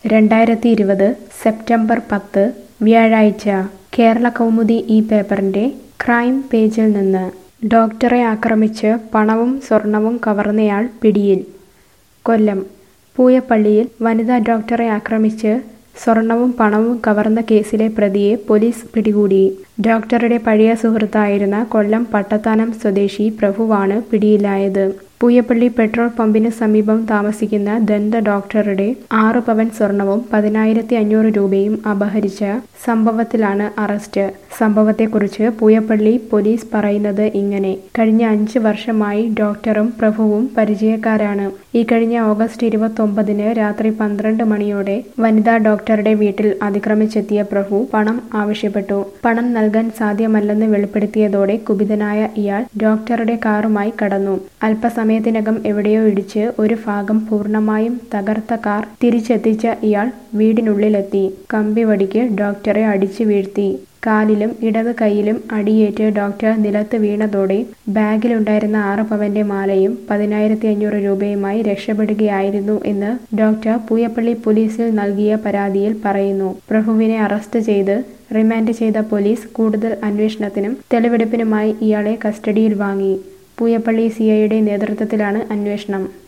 രണ്ടായിരത്തി ഇരുപത് സെപ്റ്റംബർ പത്ത് വ്യാഴാഴ്ച കേരള കൗമുദി ഈ പേപ്പറിൻ്റെ ക്രൈം പേജിൽ നിന്ന് ഡോക്ടറെ ആക്രമിച്ച് പണവും സ്വർണവും കവർന്നയാൾ പിടിയിൽ കൊല്ലം പൂയപ്പള്ളിയിൽ വനിതാ ഡോക്ടറെ ആക്രമിച്ച് സ്വർണവും പണവും കവർന്ന കേസിലെ പ്രതിയെ പോലീസ് പിടികൂടി ഡോക്ടറുടെ പഴയ സുഹൃത്തായിരുന്ന കൊല്ലം പട്ടത്താനം സ്വദേശി പ്രഭുവാണ് പിടിയിലായത് പൂയപ്പള്ളി പെട്രോൾ പമ്പിന് സമീപം താമസിക്കുന്ന ദന്ത ഡോക്ടറുടെ ആറ് പവൻ സ്വർണവും പതിനായിരത്തി അഞ്ഞൂറ് രൂപയും അപഹരിച്ച സംഭവത്തിലാണ് അറസ്റ്റ് സംഭവത്തെക്കുറിച്ച് പൂയപ്പള്ളി പോലീസ് പറയുന്നത് ഇങ്ങനെ കഴിഞ്ഞ അഞ്ച് വർഷമായി ഡോക്ടറും പ്രഭുവും പരിചയക്കാരാണ് ഈ കഴിഞ്ഞ ഓഗസ്റ്റ് ഇരുപത്തൊമ്പതിന് രാത്രി പന്ത്രണ്ട് മണിയോടെ വനിതാ ഡോക്ടറുടെ വീട്ടിൽ അതിക്രമിച്ചെത്തിയ പ്രഭു പണം ആവശ്യപ്പെട്ടു പണം നൽകാൻ സാധ്യമല്ലെന്ന് വെളിപ്പെടുത്തിയതോടെ കുപിതനായ ഇയാൾ ഡോക്ടറുടെ കാറുമായി കടന്നു അല്പസമയത്തിനകം എവിടെയോ ഇടിച്ച് ഒരു ഭാഗം പൂർണ്ണമായും തകർത്ത കാർ തിരിച്ചെത്തിച്ച ഇയാൾ വീടിനുള്ളിലെത്തി കമ്പിവടിക്ക് ഡോക്ടറെ അടിച്ചു വീഴ്ത്തി കാലിലും ഇടത് കൈയിലും അടിയേറ്റ് ഡോക്ടർ നിലത്ത് വീണതോടെ ബാഗിലുണ്ടായിരുന്ന ആറ് പവന്റെ മാലയും പതിനായിരത്തി അഞ്ഞൂറ് രൂപയുമായി രക്ഷപ്പെടുകയായിരുന്നു എന്ന് ഡോക്ടർ പൂയപ്പള്ളി പോലീസിൽ നൽകിയ പരാതിയിൽ പറയുന്നു പ്രഭുവിനെ അറസ്റ്റ് ചെയ്ത് റിമാൻഡ് ചെയ്ത പോലീസ് കൂടുതൽ അന്വേഷണത്തിനും തെളിവെടുപ്പിനുമായി ഇയാളെ കസ്റ്റഡിയിൽ വാങ്ങി പൂയപ്പള്ളി സിഐയുടെ നേതൃത്വത്തിലാണ് അന്വേഷണം